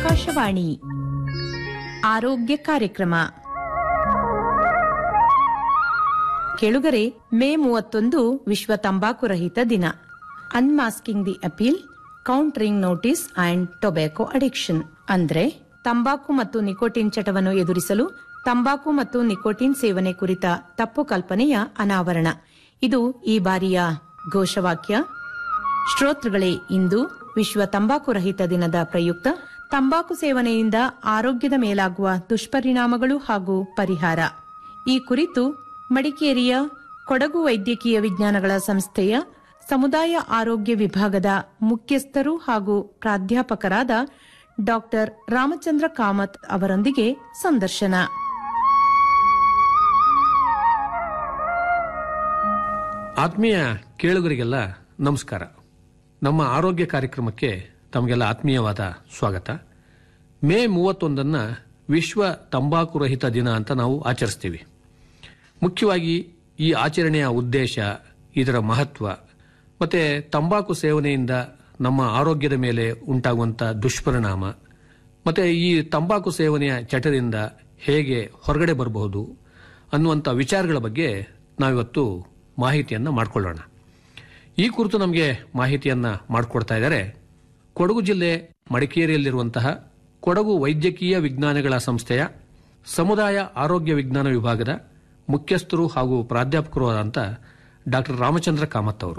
ಆಕಾಶವಾಣಿ ಆರೋಗ್ಯ ಕಾರ್ಯಕ್ರಮ ಕೆಳುಗರೆ ಮೇ ಮೂವತ್ತೊಂದು ವಿಶ್ವ ತಂಬಾಕು ರಹಿತ ದಿನ unmasking the appeal countering notice and tobacco addiction ಅಂದ್ರೆ ತಂಬಾಕು ಮತ್ತು ನಿಕೋಟಿನ್ ಚಟವನ್ನು ಎದುರಿಸಲು ತಂಬಾಕು ಮತ್ತು ನಿಕೋಟಿನ್ ಸೇವನೆ ಕುರಿತ ತಪ್ಪು ಕಲ್ಪನೆಯ ಅನಾವರಣ ಇದು ಈ ಬಾರಿಯ ಘೋಷವಾಕ್ಯ ಶ್ರೋತೃಗಳೇ ಇಂದು ವಿಶ್ವ ತಂಬಾಕು ರಹಿತ ದಿನದ ಪ್ರಯುಕ್ತ ತಂಬಾಕು ಸೇವನೆಯಿಂದ ಆರೋಗ್ಯದ ಮೇಲಾಗುವ ದುಷ್ಪರಿಣಾಮಗಳು ಹಾಗೂ ಪರಿಹಾರ ಈ ಕುರಿತು ಮಡಿಕೇರಿಯ ಕೊಡಗು ವೈದ್ಯಕೀಯ ವಿಜ್ಞಾನಗಳ ಸಂಸ್ಥೆಯ ಸಮುದಾಯ ಆರೋಗ್ಯ ವಿಭಾಗದ ಮುಖ್ಯಸ್ಥರು ಹಾಗೂ ಪ್ರಾಧ್ಯಾಪಕರಾದ ಡಾಕ್ಟರ್ ರಾಮಚಂದ್ರ ಕಾಮತ್ ಅವರೊಂದಿಗೆ ಸಂದರ್ಶನ ಆತ್ಮೀಯ ಕೇಳುಗರಿಗೆಲ್ಲ ನಮಸ್ಕಾರ ನಮ್ಮ ಆರೋಗ್ಯ ಕಾರ್ಯಕ್ರಮಕ್ಕೆ ತಮಗೆಲ್ಲ ಆತ್ಮೀಯವಾದ ಸ್ವಾಗತ ಮೇ ಮೂವತ್ತೊಂದನ್ನ ವಿಶ್ವ ತಂಬಾಕು ರಹಿತ ದಿನ ಅಂತ ನಾವು ಆಚರಿಸ್ತೀವಿ ಮುಖ್ಯವಾಗಿ ಈ ಆಚರಣೆಯ ಉದ್ದೇಶ ಇದರ ಮಹತ್ವ ಮತ್ತೆ ತಂಬಾಕು ಸೇವನೆಯಿಂದ ನಮ್ಮ ಆರೋಗ್ಯದ ಮೇಲೆ ಉಂಟಾಗುವಂಥ ದುಷ್ಪರಿಣಾಮ ಮತ್ತೆ ಈ ತಂಬಾಕು ಸೇವನೆಯ ಚಟದಿಂದ ಹೇಗೆ ಹೊರಗಡೆ ಬರಬಹುದು ಅನ್ನುವಂಥ ವಿಚಾರಗಳ ಬಗ್ಗೆ ನಾವಿವತ್ತು ಮಾಹಿತಿಯನ್ನು ಮಾಡಿಕೊಳ್ಳೋಣ ಈ ಕುರಿತು ನಮಗೆ ಮಾಹಿತಿಯನ್ನ ಮಾಡಿಕೊಡ್ತಾ ಇದ್ದಾರೆ ಕೊಡಗು ಜಿಲ್ಲೆ ಮಡಿಕೇರಿಯಲ್ಲಿರುವಂತಹ ಕೊಡಗು ವೈದ್ಯಕೀಯ ವಿಜ್ಞಾನಗಳ ಸಂಸ್ಥೆಯ ಸಮುದಾಯ ಆರೋಗ್ಯ ವಿಜ್ಞಾನ ವಿಭಾಗದ ಮುಖ್ಯಸ್ಥರು ಹಾಗೂ ಪ್ರಾಧ್ಯಾಪಕರು ಆದಂಥ ಡಾಕ್ಟರ್ ರಾಮಚಂದ್ರ ಕಾಮತ್ ಅವರು